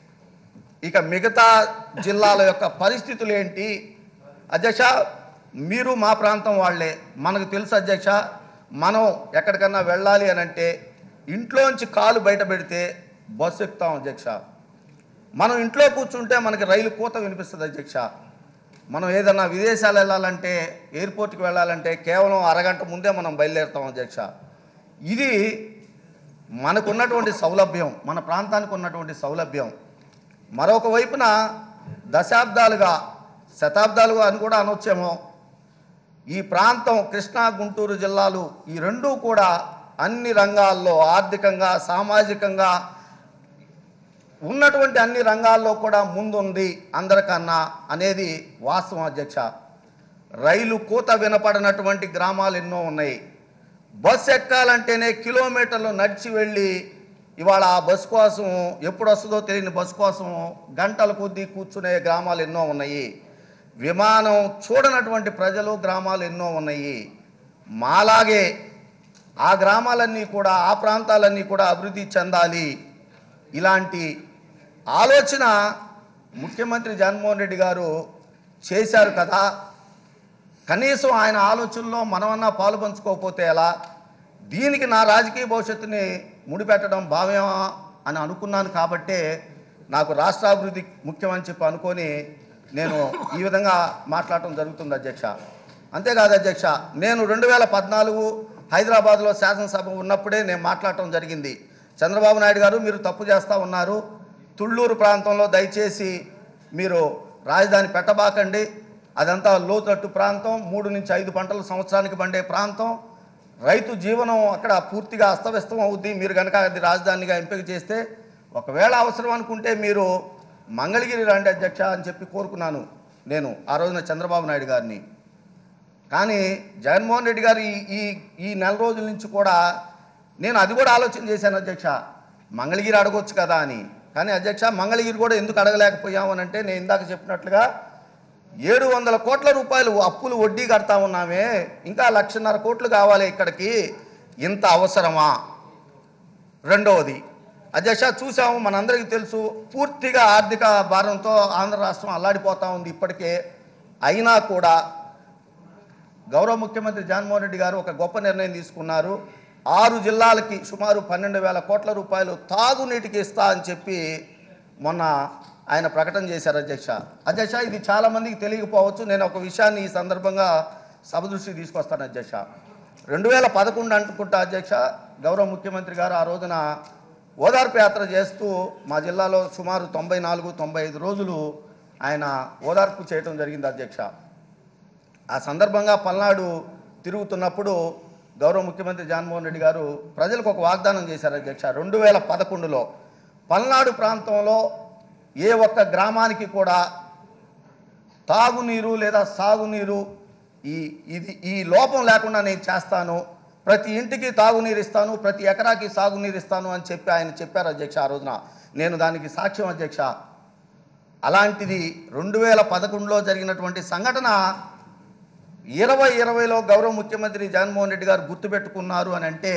ఇక మిగతా జిల్లాల యొక్క పరిస్థితులు ఏంటి అధ్యక్ష మీరు మా ప్రాంతం వాళ్ళే మనకు తెలుసు అధ్యక్ష మనం ఎక్కడికన్నా వెళ్ళాలి అని అంటే ఇంట్లోంచి కాలు బయట పెడితే బస్సు ఎక్కుతాం అధ్యక్ష మనం ఇంట్లో కూర్చుంటే మనకి రైలు కూత వినిపిస్తుంది అధ్యక్ష మనం ఏదన్నా విదేశాలు వెళ్ళాలంటే ఎయిర్పోర్ట్కి వెళ్ళాలంటే కేవలం అరగంట ముందే మనం బయలుదేరుతాం అధ్యక్ష ఇది మనకున్నటువంటి సౌలభ్యం మన ప్రాంతానికి ఉన్నటువంటి సౌలభ్యం మరొక వైపున దశాబ్దాలుగా శతాబ్దాలుగా అని కూడా అనొచ్చేమో ఈ ప్రాంతం కృష్ణా గుంటూరు జిల్లాలు ఈ రెండూ కూడా అన్ని రంగాల్లో ఆర్థికంగా సామాజికంగా ఉన్నటువంటి అన్ని రంగాల్లో కూడా ముందుంది అందరికన్నా అనేది వాస్తవం అధ్యక్ష రైలు కూత వినపడినటువంటి గ్రామాలు ఎన్నో ఉన్నాయి బస్సు ఎక్కాలంటేనే కిలోమీటర్లు నడిచి వెళ్ళి ఇవాళ ఆ బస్సు కోసం ఎప్పుడు వస్తుందో తెలియని బస్సు కోసం గంటల కొద్దీ కూర్చునే గ్రామాలు ఎన్నో ఉన్నాయి విమానం చూడనటువంటి ప్రజలు గ్రామాలు ఎన్నో ఉన్నాయి మాలాగే ఆ గ్రామాలన్నీ కూడా ఆ ప్రాంతాలన్నీ కూడా అభివృద్ధి చెందాలి ఇలాంటి ఆలోచన ముఖ్యమంత్రి జగన్మోహన్ రెడ్డి గారు చేశారు కదా కనీసం ఆయన ఆలోచనలో మనమన్నా పాలు పంచుకోకపోతే ఎలా దీనికి నా రాజకీయ భవిష్యత్తుని ముడిపెట్టడం భావ్యమా అని అనుకున్నాను కాబట్టే నాకు రాష్ట్రాభివృద్ధి ముఖ్యమని చెప్పి అనుకొని నేను ఈ విధంగా మాట్లాడటం జరుగుతుంది అధ్యక్ష అంతేకాదు అధ్యక్ష నేను రెండు వేల పద్నాలుగు హైదరాబాద్లో శాసనసభ ఉన్నప్పుడే నేను మాట్లాడటం జరిగింది చంద్రబాబు నాయుడు గారు మీరు తప్పు చేస్తూ ఉన్నారు తుళ్ళూరు ప్రాంతంలో దయచేసి మీరు రాజధాని పెట్టబాకండి అదంతా లోతట్టు ప్రాంతం మూడు నుంచి ఐదు పంటలు సంవత్సరానికి పండే ప్రాంతం రైతు జీవనం అక్కడ పూర్తిగా అస్తవ్యస్తం అవుద్ది మీరు కనుక అది రాజధానిగా ఎంపిక చేస్తే ఒకవేళ అవసరం అనుకుంటే మీరు మంగళగిరి రండి అధ్యక్ష అని చెప్పి కోరుకున్నాను నేను ఆ రోజున చంద్రబాబు నాయుడు గారిని కానీ జగన్మోహన్ రెడ్డి గారు ఈ ఈ ఈ నెల రోజుల నుంచి కూడా నేను అది కూడా ఆలోచన చేశాను అధ్యక్ష మంగళగిరి అడగొచ్చు కదా అని కానీ అధ్యక్ష మంగళగిరి కూడా ఎందుకు అడగలేకపోయాము అని అంటే నేను ఇందాక చెప్పినట్లుగా ఏడు వందల కోట్ల రూపాయలు అప్పులు వడ్డీ కడతా ఉన్నామే ఇంకా లక్షన్నర కోట్లు కావాలి ఇక్కడికి ఇంత అవసరమా రెండవది అధ్యక్ష చూసాము మనందరికీ తెలుసు పూర్తిగా ఆర్థిక భారంతో ఆంధ్ర రాష్ట్రం అల్లాడిపోతా ఉంది ఇప్పటికే అయినా కూడా గౌరవ ముఖ్యమంత్రి జగన్మోహన్ రెడ్డి గారు ఒక గొప్ప నిర్ణయం తీసుకున్నారు ఆరు జిల్లాలకి సుమారు పన్నెండు వేల కోట్ల రూపాయలు తాగునీటికి ఇస్తా అని చెప్పి మొన్న ఆయన ప్రకటన చేశారు అధ్యక్ష అధ్యక్ష ఇది చాలామందికి తెలియకపోవచ్చు నేను ఒక విషయాన్ని ఈ సందర్భంగా సభ దృష్టికి తీసుకొస్తాను అధ్యక్ష రెండు వేల పదకొండు అనుకుంటా అధ్యక్ష గౌరవ ముఖ్యమంత్రి గారు ఆ రోజున ఓదార్పు యాత్ర చేస్తూ మా జిల్లాలో సుమారు తొంభై నాలుగు తొంభై ఐదు రోజులు ఆయన ఓదార్పు చేయడం జరిగింది అధ్యక్ష ఆ సందర్భంగా పల్నాడు తిరుగుతున్నప్పుడు గౌరవ ముఖ్యమంత్రి జగన్మోహన్ రెడ్డి గారు ప్రజలకు ఒక వాగ్దానం చేశారు అధ్యక్ష రెండు వేల పదకొండులో పల్నాడు ప్రాంతంలో ఏ ఒక్క గ్రామానికి కూడా తాగునీరు లేదా సాగునీరు ఈ ఇది ఈ లోపం లేకుండా నేను చేస్తాను ప్రతి ఇంటికి తాగునీరు ఇస్తాను ప్రతి ఎకరాకి సాగునీరు ఇస్తాను అని చెప్పి ఆయన చెప్పారు అధ్యక్ష ఆ రోజున నేను దానికి సాక్ష్యం అధ్యక్ష అలాంటిది రెండు వేల పదకొండులో జరిగినటువంటి సంఘటన ఇరవై ఇరవైలో గౌరవ ముఖ్యమంత్రి జగన్మోహన్ రెడ్డి గారు గుర్తుపెట్టుకున్నారు అని అంటే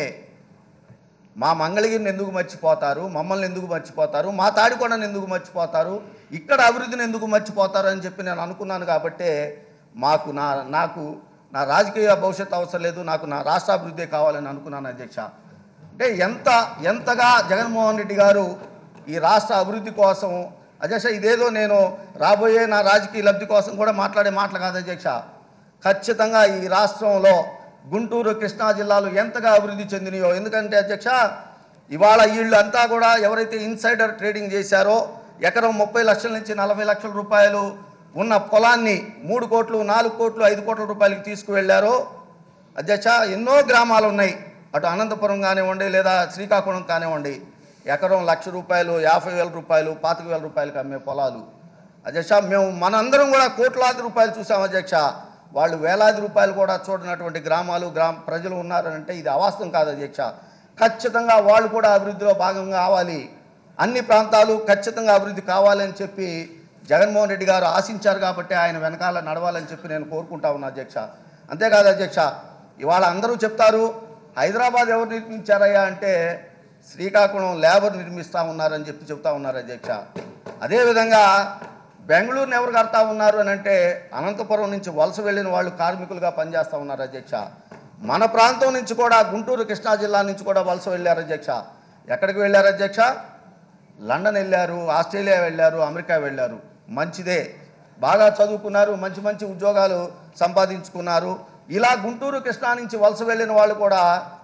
మా మంగళగిరిని ఎందుకు మర్చిపోతారు మమ్మల్ని ఎందుకు మర్చిపోతారు మా తాడికొండని ఎందుకు మర్చిపోతారు ఇక్కడ అభివృద్ధిని ఎందుకు మర్చిపోతారు అని చెప్పి నేను అనుకున్నాను కాబట్టే మాకు నా నాకు నా రాజకీయ భవిష్యత్తు అవసరం లేదు నాకు నా రాష్ట్ర అభివృద్ధి కావాలని అనుకున్నాను అధ్యక్ష అంటే ఎంత ఎంతగా జగన్మోహన్ రెడ్డి గారు ఈ రాష్ట్ర అభివృద్ధి కోసం అధ్యక్ష ఇదేదో నేను రాబోయే నా రాజకీయ లబ్ధి కోసం కూడా మాట్లాడే మాటలు కాదు అధ్యక్ష ఖచ్చితంగా ఈ రాష్ట్రంలో గుంటూరు కృష్ణా జిల్లాలు ఎంతగా అభివృద్ధి చెందినాయో ఎందుకంటే అధ్యక్ష ఇవాళ వీళ్ళు అంతా కూడా ఎవరైతే ఇన్సైడర్ ట్రేడింగ్ చేశారో ఎకరం ముప్పై లక్షల నుంచి నలభై లక్షల రూపాయలు ఉన్న పొలాన్ని మూడు కోట్లు నాలుగు కోట్లు ఐదు కోట్ల రూపాయలకి తీసుకువెళ్ళారో అధ్యక్ష ఎన్నో గ్రామాలు ఉన్నాయి అటు అనంతపురం కానివ్వండి లేదా శ్రీకాకుళం కానివ్వండి ఎకరం లక్ష రూపాయలు యాభై వేల రూపాయలు పాతిక వేల రూపాయలకి అమ్మే పొలాలు అధ్యక్ష మేము మనందరం కూడా కోట్లాది రూపాయలు చూసాం అధ్యక్ష వాళ్ళు వేలాది రూపాయలు కూడా చూడనటువంటి గ్రామాలు గ్రామ ప్రజలు ఉన్నారంటే ఇది అవాస్తవం కాదు అధ్యక్ష ఖచ్చితంగా వాళ్ళు కూడా అభివృద్ధిలో భాగంగా కావాలి అన్ని ప్రాంతాలు ఖచ్చితంగా అభివృద్ధి కావాలని చెప్పి జగన్మోహన్ రెడ్డి గారు ఆశించారు కాబట్టి ఆయన వెనకాల నడవాలని చెప్పి నేను కోరుకుంటా ఉన్నా అధ్యక్ష అంతేకాదు అధ్యక్ష ఇవాళ అందరూ చెప్తారు హైదరాబాద్ ఎవరు నిర్మించారయ్యా అంటే శ్రీకాకుళం లేబర్ నిర్మిస్తూ ఉన్నారని చెప్పి చెప్తా ఉన్నారు అధ్యక్ష అదేవిధంగా బెంగళూరుని ఎవరు కడతా ఉన్నారు అని అంటే అనంతపురం నుంచి వలస వెళ్ళిన వాళ్ళు కార్మికులుగా పనిచేస్తూ ఉన్నారు అధ్యక్ష మన ప్రాంతం నుంచి కూడా గుంటూరు కృష్ణా జిల్లా నుంచి కూడా వలస వెళ్ళారు అధ్యక్ష ఎక్కడికి వెళ్ళారు అధ్యక్ష లండన్ వెళ్ళారు ఆస్ట్రేలియా వెళ్ళారు అమెరికా వెళ్ళారు మంచిదే బాగా చదువుకున్నారు మంచి మంచి ఉద్యోగాలు సంపాదించుకున్నారు ఇలా గుంటూరు కృష్ణా నుంచి వలస వెళ్ళిన వాళ్ళు కూడా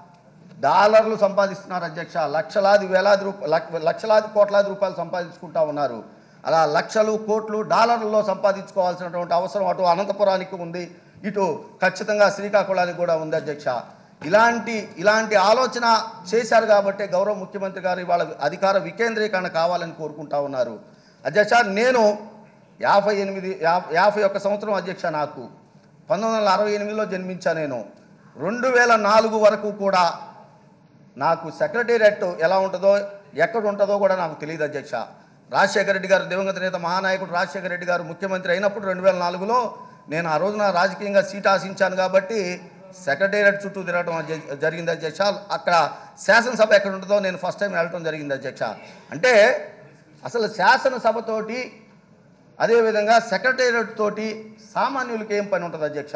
డాలర్లు సంపాదిస్తున్నారు అధ్యక్ష లక్షలాది వేలాది రూప లక్ష- లక్షలాది కోట్లాది రూపాయలు సంపాదించుకుంటా ఉన్నారు అలా లక్షలు కోట్లు డాలర్లలో సంపాదించుకోవాల్సినటువంటి అవసరం అటు అనంతపురానికి ఉంది ఇటు ఖచ్చితంగా శ్రీకాకుళానికి కూడా ఉంది అధ్యక్ష ఇలాంటి ఇలాంటి ఆలోచన చేశారు కాబట్టి గౌరవ ముఖ్యమంత్రి గారు ఇవాళ అధికార వికేంద్రీకరణ కావాలని కోరుకుంటా ఉన్నారు అధ్యక్ష నేను యాభై ఎనిమిది యా- యాభై ఒక్క సంవత్సరం అధ్యక్ష నాకు పంతొమ్మిది వందల అరవై ఎనిమిదిలో జన్మించా నేను రెండు వేల నాలుగు వరకు కూడా నాకు సెక్రటేరియట్ ఎలా ఉంటుందో ఎక్కడ ఉంటుందో కూడా నాకు తెలియదు అధ్యక్ష రాజశేఖర రెడ్డి గారు దివంగత నేత మహానాయకుడు రాజశేఖర రెడ్డి గారు ముఖ్యమంత్రి అయినప్పుడు రెండు వేల నాలుగులో నేను ఆ రోజున రాజకీయంగా సీట్ ఆశించాను కాబట్టి సెక్రటేరియట్ చుట్టూ తిరగడం జ- జరిగింది అధ్యక్ష అక్కడ శాసనసభ ఎక్కడ ఉంటుందో నేను ఫస్ట్ టైం వెళ్ళటం జరిగింది అధ్యక్ష అంటే అసలు శాసనసభతోటి అదేవిధంగా సెక్రటేరియట్ తోటి సామాన్యులకి ఏం పని ఉంటుంది అధ్యక్ష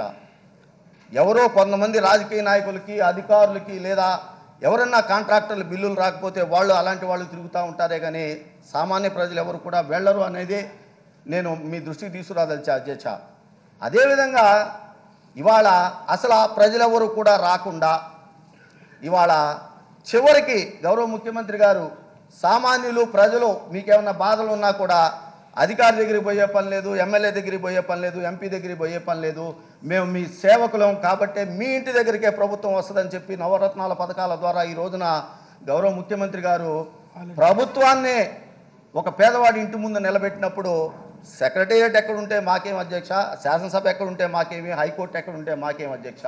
ఎవరో కొంతమంది రాజకీయ నాయకులకి అధికారులకి లేదా ఎవరన్నా కాంట్రాక్టర్లు బిల్లులు రాకపోతే వాళ్ళు అలాంటి వాళ్ళు తిరుగుతూ ఉంటారే కానీ సామాన్య ప్రజలు ఎవరు కూడా వెళ్ళరు అనేది నేను మీ దృష్టికి తీసుకురాదలిచా అధ్యక్ష అదేవిధంగా ఇవాళ అసలు ఆ ప్రజలెవరు కూడా రాకుండా ఇవాళ చివరికి గౌరవ ముఖ్యమంత్రి గారు సామాన్యులు ప్రజలు మీకేమన్నా బాధలు ఉన్నా కూడా అధికారి దగ్గరికి పోయే పని లేదు ఎమ్మెల్యే దగ్గరికి పోయే పని లేదు ఎంపీ దగ్గరికి పోయే పని లేదు మేము మీ సేవకులం కాబట్టే మీ ఇంటి దగ్గరికే ప్రభుత్వం వస్తుందని చెప్పి నవరత్నాల పథకాల ద్వారా ఈ రోజున గౌరవ ముఖ్యమంత్రి గారు ప్రభుత్వాన్నే ఒక పేదవాడి ఇంటి ముందు నిలబెట్టినప్పుడు సెక్రటేరియట్ ఎక్కడుంటే మాకేం అధ్యక్ష శాసనసభ ఎక్కడుంటే మాకేమి హైకోర్టు ఎక్కడుంటే మాకేం అధ్యక్ష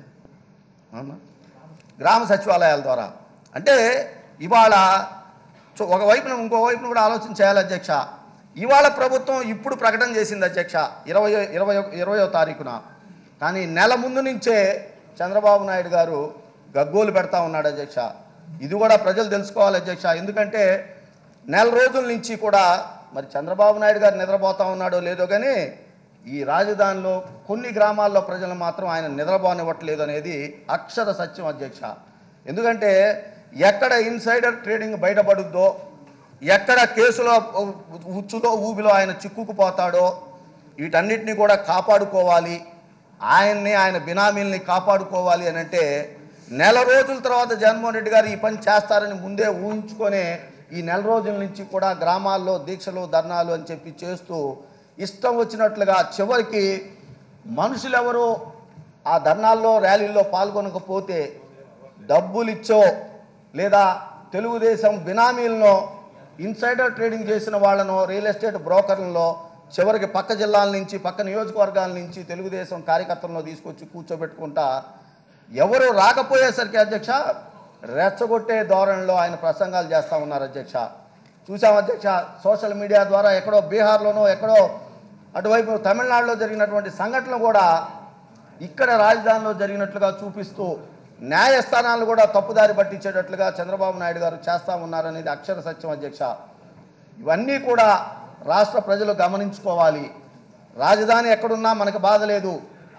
అవునా గ్రామ సచివాలయాల ద్వారా అంటే ఇవాళ చు- ఒకవైపున ఇంకో వైపున కూడా ఆలోచన చేయాలి అధ్యక్ష ఇవాళ ప్రభుత్వం ఇప్పుడు ప్రకటన చేసింది అధ్యక్ష ఇరవై ఇరవై ఇరవయో తారీఖున కానీ నెల ముందు నుంచే చంద్రబాబు నాయుడు గారు గగ్గోలు పెడతా ఉన్నాడు అధ్యక్ష ఇది కూడా ప్రజలు తెలుసుకోవాలి అధ్యక్ష ఎందుకంటే నెల రోజుల నుంచి కూడా మరి చంద్రబాబు నాయుడు గారు నిద్రపోతా ఉన్నాడో లేదో కానీ ఈ రాజధానిలో కొన్ని గ్రామాల్లో ప్రజలు మాత్రం ఆయన నిద్రపోనివ్వట్లేదు అనేది అక్షర సత్యం అధ్యక్ష ఎందుకంటే ఎక్కడ ఇన్సైడర్ ట్రేడింగ్ బయటపడుద్దో ఎక్కడ కేసులో ఉచ్చులో ఊబిలో ఆయన చిక్కుకుపోతాడో వీటన్నిటిని కూడా కాపాడుకోవాలి ఆయన్ని ఆయన బినామీల్ని కాపాడుకోవాలి అని అంటే నెల రోజుల తర్వాత జగన్మోహన్ రెడ్డి గారు ఈ పని చేస్తారని ముందే ఊహించుకొని ఈ నెల రోజుల నుంచి కూడా గ్రామాల్లో దీక్షలు ధర్నాలు అని చెప్పి చేస్తూ ఇష్టం వచ్చినట్లుగా చివరికి మనుషులెవరో ఆ ధర్నాల్లో ర్యాలీల్లో పాల్గొనకపోతే డబ్బులు ఇచ్చో లేదా తెలుగుదేశం బినామీలను ఇన్సైడర్ ట్రేడింగ్ చేసిన వాళ్ళను రియల్ ఎస్టేట్ బ్రోకర్లలో చివరికి పక్క జిల్లాల నుంచి పక్క నియోజకవర్గాల నుంచి తెలుగుదేశం కార్యకర్తలను తీసుకొచ్చి కూర్చోబెట్టుకుంటా ఎవరు రాకపోయేసరికి అధ్యక్ష రెచ్చగొట్టే ధోరణిలో ఆయన ప్రసంగాలు చేస్తూ ఉన్నారు అధ్యక్ష చూసాం అధ్యక్ష సోషల్ మీడియా ద్వారా ఎక్కడో బీహార్లోనో ఎక్కడో అటువైపు తమిళనాడులో జరిగినటువంటి సంఘటనలు కూడా ఇక్కడ రాజధానిలో జరిగినట్లుగా చూపిస్తూ న్యాయస్థానాలు కూడా తప్పుదారి పట్టించేటట్లుగా చంద్రబాబు నాయుడు గారు చేస్తా ఉన్నారనేది అక్షర సత్యం అధ్యక్ష ఇవన్నీ కూడా రాష్ట్ర ప్రజలు గమనించుకోవాలి రాజధాని ఎక్కడున్నా మనకు బాధ లేదు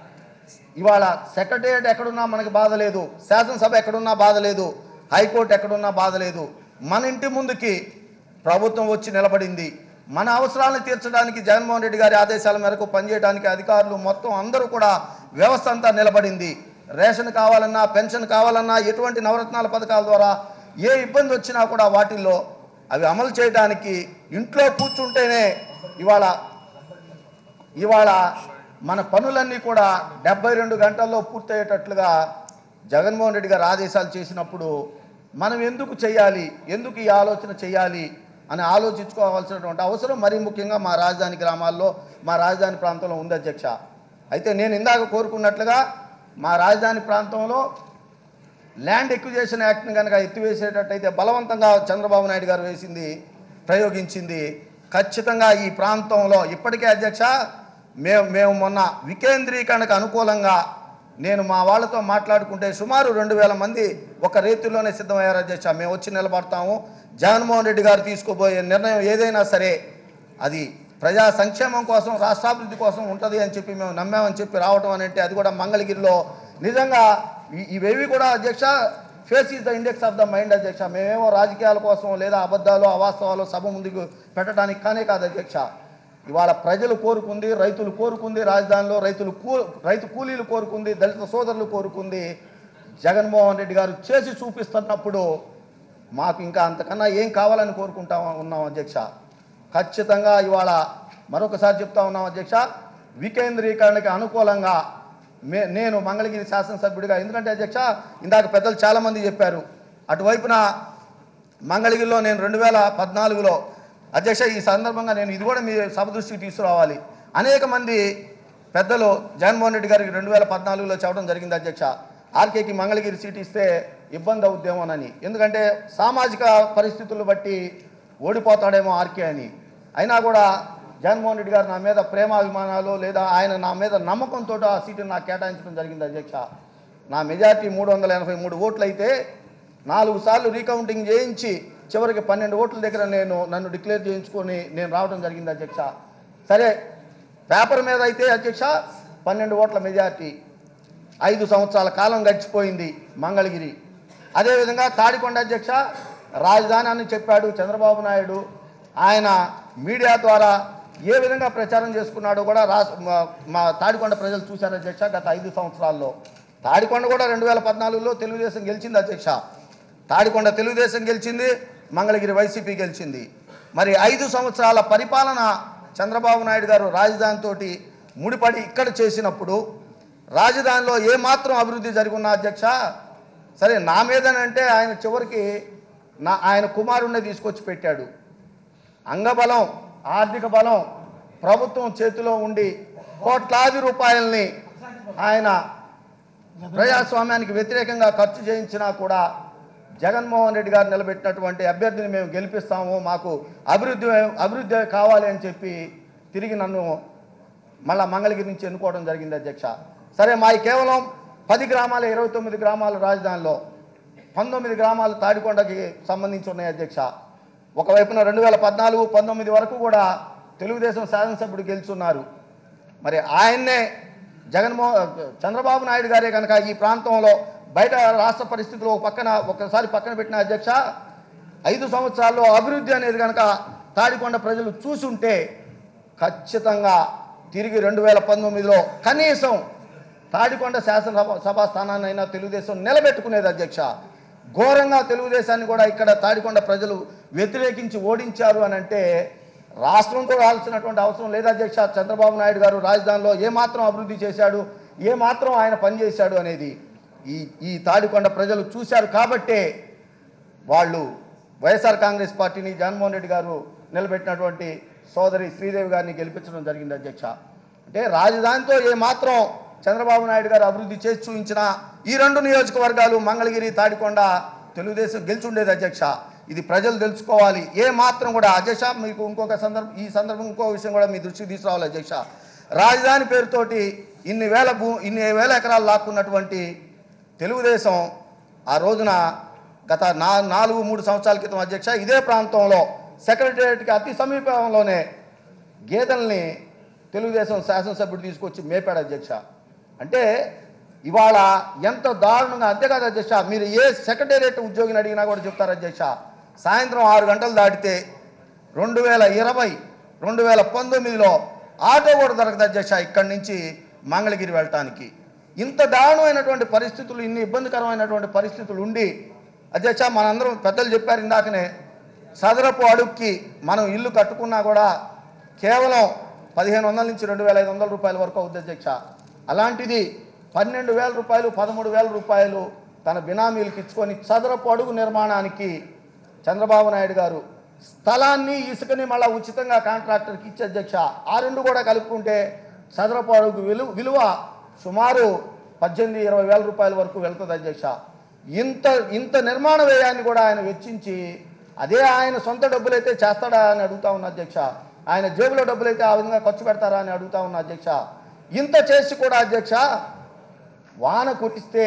ఇవాళ సెక్రటేరియట్ ఎక్కడున్నా మనకు బాధ లేదు శాసనసభ ఎక్కడున్నా బాధ లేదు హైకోర్టు ఎక్కడున్నా బాధ లేదు మన ఇంటి ముందుకి ప్రభుత్వం వచ్చి నిలబడింది మన అవసరాలను తీర్చడానికి జగన్మోహన్ రెడ్డి గారి ఆదేశాల మేరకు పనిచేయడానికి అధికారులు మొత్తం అందరూ కూడా వ్యవస్థ అంతా నిలబడింది రేషన్ కావాలన్నా పెన్షన్ కావాలన్నా ఎటువంటి నవరత్నాల పథకాల ద్వారా ఏ ఇబ్బంది వచ్చినా కూడా వాటిల్లో అవి అమలు చేయడానికి ఇంట్లో కూర్చుంటేనే ఇవాళ ఇవాళ మన పనులన్నీ కూడా డెబ్బై రెండు గంటల్లో పూర్తయ్యేటట్లుగా జగన్మోహన్ రెడ్డి గారు ఆదేశాలు చేసినప్పుడు మనం ఎందుకు చేయాలి ఎందుకు ఈ ఆలోచన చేయాలి అని ఆలోచించుకోవాల్సినటువంటి అవసరం మరీ ముఖ్యంగా మా రాజధాని గ్రామాల్లో మా రాజధాని ప్రాంతంలో ఉంది అధ్యక్ష అయితే నేను ఇందాక కోరుకున్నట్లుగా మా రాజధాని ప్రాంతంలో ల్యాండ్ ఎక్విజేషన్ యాక్ట్ని కనుక ఎత్తివేసేటట్టయితే బలవంతంగా చంద్రబాబు నాయుడు గారు వేసింది ప్రయోగించింది ఖచ్చితంగా ఈ ప్రాంతంలో ఇప్పటికే అధ్యక్ష మేము మేము మొన్న వికేంద్రీకరణకు అనుకూలంగా నేను మా వాళ్ళతో మాట్లాడుకుంటే సుమారు రెండు వేల మంది ఒక రేతుల్లోనే సిద్ధమయ్యారు అధ్యక్ష మేము వచ్చి నిలబడతాము జగన్మోహన్ రెడ్డి గారు తీసుకోబోయే నిర్ణయం ఏదైనా సరే అది ప్రజా సంక్షేమం కోసం రాష్ట్రాభివృద్ధి కోసం ఉంటుంది అని చెప్పి మేము నమ్మామని చెప్పి రావటం అని అంటే అది కూడా మంగళగిరిలో నిజంగా ఈ- ఇవేవి కూడా అధ్యక్ష face is the index of the mind అధ్యక్ష మేమేమో రాజకీయాల కోసం లేదా అబద్ధాలు అవాస్తవాలు సభ ముందుకు పెట్టడానికి కానే కాదు అధ్యక్ష ఇవాళ ప్రజలు కోరుకుంది రైతులు కోరుకుంది రాజధానిలో రైతులు కూ రైతు కూలీలు కోరుకుంది దళిత సోదరులు కోరుకుంది జగన్మోహన్ రెడ్డి గారు చేసి చూపిస్తున్నప్పుడు మాకు ఇంకా అంతకన్నా ఏం కావాలని కోరుకుంటా ఉన్నాం అధ్యక్ష ఖచ్చితంగా ఇవాళ మరొకసారి చెప్తా ఉన్నాం అధ్యక్ష వికేంద్రీకరణకి అనుకూలంగా మే నేను మంగళగిరి శాసనసభ్యుడిగా ఎందుకంటే అధ్యక్ష ఇందాక పెద్దలు చాలామంది చెప్పారు అటువైపున మంగళగిరిలో నేను రెండు వేల పద్నాలుగులో అధ్యక్ష ఈ సందర్భంగా నేను ఇది కూడా మీ సభ దృష్టికి తీసుకురావాలి అనేక మంది పెద్దలు జగన్మోహన్ రెడ్డి గారికి రెండు వేల పద్నాలుగులో చెప్పడం జరిగింది అధ్యక్ష ఆర్కేకి మంగళగిరి సీట్ ఇస్తే ఇబ్బంది అవుద్దేమోనని ఎందుకంటే సామాజిక పరిస్థితులను బట్టి ఓడిపోతాడేమో ఆర్కే అని అయినా కూడా జగన్మోహన్ రెడ్డి గారు నా మీద ప్రేమాభిమానాలు లేదా ఆయన నా మీద నమ్మకంతో ఆ సీటును నాకు కేటాయించడం జరిగింది అధ్యక్ష నా మెజార్టీ మూడు వందల ఎనభై మూడు ఓట్లు అయితే నాలుగు సార్లు రీకౌంటింగ్ చేయించి చివరికి పన్నెండు ఓట్ల దగ్గర నేను నన్ను డిక్లేర్ చేయించుకొని నేను రావడం జరిగింది అధ్యక్ష సరే పేపర్ మీద అయితే అధ్యక్ష పన్నెండు ఓట్ల మెజార్టీ ఐదు సంవత్సరాల కాలం గడిచిపోయింది మంగళగిరి అదేవిధంగా తాడికొండ అధ్యక్ష రాజధాని అని చెప్పాడు చంద్రబాబు నాయుడు ఆయన మీడియా ద్వారా ఏ విధంగా ప్రచారం చేసుకున్నాడో కూడా రాష్ట్ర మా- మా తాడికొండ ప్రజలు చూశారు అధ్యక్ష గత ఐదు సంవత్సరాల్లో తాడికొండ కూడా రెండు వేల పద్నాలుగులో తెలుగుదేశం గెలిచింది అధ్యక్ష తాడికొండ తెలుగుదేశం గెలిచింది మంగళగిరి వైసీపీ గెలిచింది మరి ఐదు సంవత్సరాల పరిపాలన చంద్రబాబు నాయుడు గారు రాజధానితోటి ముడిపడి ఇక్కడ చేసినప్పుడు రాజధానిలో ఏమాత్రం అభివృద్ధి జరిగిన అధ్యక్ష సరే నా మీదనంటే ఆయన చివరికి నా ఆయన కుమారుణ్ణి తీసుకొచ్చి పెట్టాడు అంగబలం ఆర్థిక బలం ప్రభుత్వం చేతిలో ఉండి కోట్లాది రూపాయల్ని ఆయన ప్రజాస్వామ్యానికి వ్యతిరేకంగా ఖర్చు చేయించినా కూడా జగన్మోహన్ రెడ్డి గారు నిలబెట్టినటువంటి అభ్యర్థిని మేము గెలిపిస్తాము మాకు అభివృద్ధి అభివృద్ధి కావాలి అని చెప్పి తిరిగి నన్ను మళ్ళా మంగళగిరి నుంచి ఎన్నుకోవడం జరిగింది అధ్యక్ష సరే మావి కేవలం పది గ్రామాల ఇరవై తొమ్మిది గ్రామాల రాజధానిలో పంతొమ్మిది గ్రామాలు తాడికొండకి సంబంధించి ఉన్నాయి అధ్యక్ష ఒకవైపున రెండు వేల పద్నాలుగు పంతొమ్మిది వరకు కూడా తెలుగుదేశం శాసనసభ్యుడు గెలుచున్నారు మరి ఆయన్నే జగన్మోహన్ చంద్రబాబు నాయుడు గారే కనుక ఈ ప్రాంతంలో బయట రాష్ట్ర పరిస్థితులు ఒక పక్కన ఒకసారి పక్కన పెట్టిన అధ్యక్ష ఐదు సంవత్సరాల్లో అభివృద్ధి అనేది కనుక తాడికొండ ప్రజలు చూసుంటే ఖచ్చితంగా తిరిగి రెండు వేల పంతొమ్మిదిలో కనీసం తాడికొండ శాసనసభ సభా స్థానాన్నైనా తెలుగుదేశం నిలబెట్టుకునేది అధ్యక్ష ఘోరంగా తెలుగుదేశాన్ని కూడా ఇక్కడ తాడికొండ ప్రజలు వ్యతిరేకించి ఓడించారు అని అంటే రాష్ట్రం కూడా రాల్సినటువంటి అవసరం లేదు అధ్యక్ష చంద్రబాబు నాయుడు గారు రాజధానిలో ఏమాత్రం అభివృద్ధి చేశాడు ఏమాత్రం ఆయన పనిచేశాడు అనేది ఈ ఈ తాడికొండ ప్రజలు చూశారు కాబట్టే వాళ్ళు వైఎస్ఆర్ కాంగ్రెస్ పార్టీని జగన్మోహన్ రెడ్డి గారు నిలబెట్టినటువంటి సోదరి శ్రీదేవి గారిని గెలిపించడం జరిగింది అధ్యక్ష అంటే రాజధానితో ఏమాత్రం చంద్రబాబు నాయుడు గారు అభివృద్ధి చేసి చూపించిన ఈ రెండు నియోజకవర్గాలు మంగళగిరి తాడికొండ తెలుగుదేశం గెలిచుండేది అధ్యక్ష ఇది ప్రజలు తెలుసుకోవాలి ఏ మాత్రం కూడా అధ్యక్ష మీకు ఇంకొక సందర్భం ఈ సందర్భం ఇంకో విషయం కూడా మీ దృష్టికి తీసుకురావాలి అధ్యక్ష రాజధాని పేరుతోటి ఇన్ని వేల భూ ఇన్ని వేల ఎకరాలు లాక్కున్నటువంటి తెలుగుదేశం ఆ రోజున గత నా నాలుగు మూడు సంవత్సరాల క్రితం అధ్యక్ష ఇదే ప్రాంతంలో సెక్రటేరియట్కి అతి సమీపంలోనే గేదెల్ని తెలుగుదేశం శాసనసభ్యుడు తీసుకొచ్చి మేపాడు అధ్యక్ష అంటే ఇవాళ ఎంత దారుణంగా అంతేకాదు అధ్యక్ష మీరు ఏ సెక్రటేరియట్ ఉద్యోగిని అడిగినా కూడా చెప్తారు అధ్యక్ష సాయంత్రం ఆరు గంటలు దాటితే రెండు వేల ఇరవై రెండు వేల పంతొమ్మిదిలో ఆటో కూడా దొరకదు అధ్యక్ష ఇక్కడి నుంచి మంగళగిరి వెళ్ళటానికి ఇంత దారుణమైనటువంటి పరిస్థితులు ఇన్ని ఇబ్బందికరమైనటువంటి పరిస్థితులు ఉండి అధ్యక్ష మనందరం పెద్దలు చెప్పారు ఇందాకనే సదరపు అడుక్కి మనం ఇల్లు కట్టుకున్నా కూడా కేవలం పదిహేను వందల నుంచి రెండు వేల ఐదు వందల రూపాయల వరకు అవుద్ది అధ్యక్ష అలాంటిది పన్నెండు వేల రూపాయలు పదమూడు వేల రూపాయలు తన బినామీలకు ఇచ్చుకొని చదరపు అడుగు నిర్మాణానికి చంద్రబాబు నాయుడు గారు స్థలాన్ని ఇసుకని మళ్ళా ఉచితంగా కాంట్రాక్టర్కి ఇచ్చే అధ్యక్ష ఆ రెండు కూడా కలుపుకుంటే చదరపు అడుగు విలువ విలువ సుమారు పద్దెనిమిది ఇరవై వేల రూపాయల వరకు వెళ్తుంది అధ్యక్ష ఇంత ఇంత నిర్మాణ వ్యయాన్ని కూడా ఆయన వెచ్చించి అదే ఆయన సొంత డబ్బులైతే చేస్తాడా అని అడుగుతా ఉన్నా అధ్యక్ష ఆయన జేబులో డబ్బులైతే ఆ విధంగా ఖర్చు పెడతారా అని అడుగుతా ఉన్నా అధ్యక్ష ఇంత చేసి కూడా అధ్యక్ష వాన కురిస్తే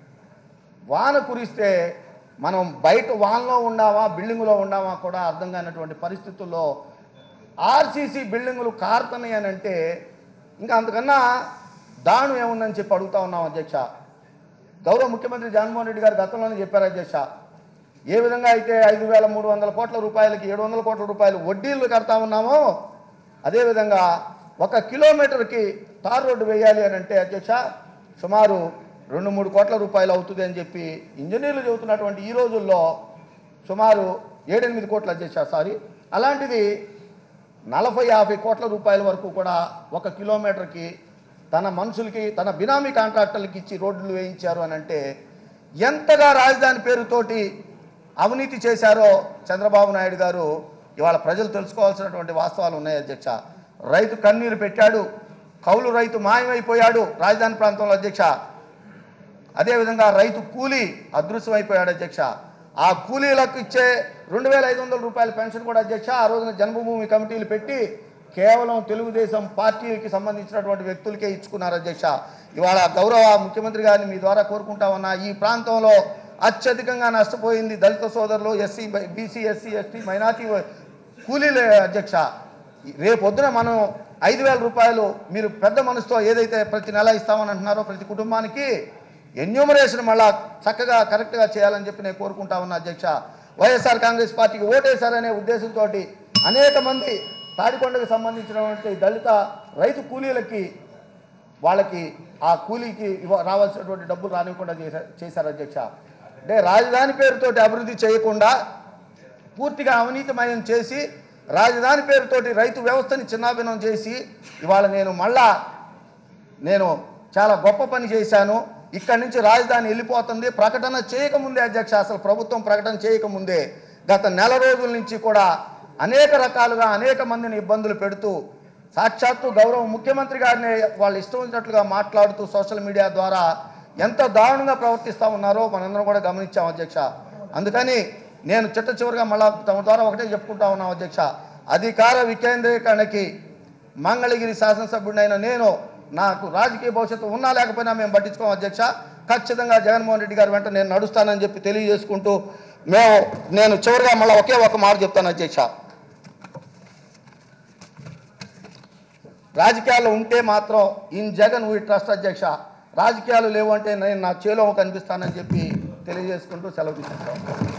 వాన కురిస్తే మనం బయట వాన్లో ఉన్నామా బిల్డింగులో ఉన్నామా కూడా అర్థం కానటువంటి పరిస్థితుల్లో ఆర్సీసీ బిల్డింగులు కారుతున్నాయి అని అంటే ఇంకా అంతకన్నా దాను ఏముందని చెప్పి అడుగుతా ఉన్నాం అధ్యక్ష గౌరవ ముఖ్యమంత్రి జగన్మోహన్ రెడ్డి గారు గతంలోనే చెప్పారు అధ్యక్ష ఏ విధంగా అయితే ఐదు వేల మూడు వందల కోట్ల రూపాయలకి ఏడు వందల కోట్ల రూపాయలు వడ్డీలు కడతా ఉన్నామో అదేవిధంగా ఒక కిలోమీటర్కి తార్ రోడ్డు వేయాలి అని అంటే అధ్యక్ష సుమారు రెండు మూడు కోట్ల రూపాయలు అవుతుంది అని చెప్పి ఇంజనీర్లు చెబుతున్నటువంటి ఈ రోజుల్లో సుమారు ఏడెనిమిది కోట్ల అధ్యక్ష సారీ అలాంటిది నలభై యాభై కోట్ల రూపాయల వరకు కూడా ఒక కిలోమీటర్కి తన మనుషులకి తన బినామీ కాంట్రాక్టర్లకి ఇచ్చి రోడ్లు వేయించారు అని అంటే ఎంతగా రాజధాని పేరుతోటి అవినీతి చేశారో చంద్రబాబు నాయుడు గారు ఇవాళ ప్రజలు తెలుసుకోవాల్సినటువంటి వాస్తవాలు ఉన్నాయి అధ్యక్ష రైతు కన్నీరు పెట్టాడు కౌలు రైతు మాయమైపోయాడు రాజధాని ప్రాంతంలో అధ్యక్ష అదేవిధంగా రైతు కూలీ అదృశ్యమైపోయాడు అధ్యక్ష ఆ కూలీలకు ఇచ్చే రెండు వేల ఐదు వందల రూపాయల పెన్షన్ కూడా అధ్యక్ష ఆ రోజున జన్మభూమి కమిటీలు పెట్టి కేవలం తెలుగుదేశం పార్టీకి సంబంధించినటువంటి వ్యక్తులకే ఇచ్చుకున్నారు అధ్యక్ష ఇవాళ గౌరవ ముఖ్యమంత్రి గారిని మీ ద్వారా కోరుకుంటా ఉన్నా ఈ ప్రాంతంలో అత్యధికంగా నష్టపోయింది దళిత సోదరులు SC BC SC ST minority కూలీలే అధ్యక్ష రేపొద్దున మనం ఐదు వేల రూపాయలు మీరు పెద్ద మనసుతో ఏదైతే ప్రతి నెల ఇస్తామని అంటున్నారో ప్రతి కుటుంబానికి ఎన్యూమరేషన్ మళ్ళా చక్కగా కరెక్ట్గా చేయాలని చెప్పి నేను కోరుకుంటా ఉన్నా అధ్యక్ష వైఎస్ఆర్ కాంగ్రెస్ పార్టీకి ఓటేశారనే ఉద్దేశంతో అనేక మంది తాడికొండకు సంబంధించినటువంటి దళిత రైతు కూలీలకి వాళ్ళకి ఆ కూలీకి ఇవ్వ రావాల్సినటువంటి డబ్బులు రానివ్వకుండా చేశారు చేశారు అధ్యక్ష అంటే రాజధాని పేరుతోటి అభివృద్ధి చేయకుండా పూర్తిగా అవినీతిమయం చేసి రాజధాని పేరుతోటి రైతు వ్యవస్థని చిన్నాభిన్నం చేసి ఇవాళ నేను మళ్ళా నేను చాలా గొప్ప పని చేశాను ఇక్కడి నుంచి రాజధాని వెళ్ళిపోతుంది ప్రకటన చేయకముందే అధ్యక్ష అసలు ప్రభుత్వం ప్రకటన చేయకముందే గత నెల రోజుల నుంచి కూడా అనేక రకాలుగా అనేక మందిని ఇబ్బందులు పెడుతూ సాక్షాత్తు గౌరవ ముఖ్యమంత్రి గారిని వాళ్ళు ఇష్టం వచ్చినట్లుగా మాట్లాడుతూ సోషల్ మీడియా ద్వారా ఎంత దారుణంగా ప్రవర్తిస్తూ ఉన్నారో మనందరం కూడా గమనించాం అధ్యక్ష అందుకని నేను చిట్ట చివరిగా మళ్ళా తమ ద్వారా ఒకటే చెప్పుకుంటా ఉన్నాం అధ్యక్ష అధికార వికేంద్రీకరణకి మంగళగిరి శాసనసభ్యుడైన నేను నాకు రాజకీయ భవిష్యత్తు ఉన్నా లేకపోయినా మేము పట్టించుకోం అధ్యక్ష ఖచ్చితంగా జగన్మోహన్ రెడ్డి గారి వెంట నేను నడుస్తానని చెప్పి తెలియజేసుకుంటూ మేము నేను చివరిగా మళ్ళీ ఒకే ఒక మాట చెప్తాను అధ్యక్ష రాజకీయాలు ఉంటే మాత్రం ఇన్ జగన్ వీ ట్రస్ట్ అధ్యక్ష రాజకీయాలు లేవు అంటే నేను నా చేలో కనిపిస్తానని చెప్పి తెలియజేసుకుంటూ సెలవు తీసుకుంటాను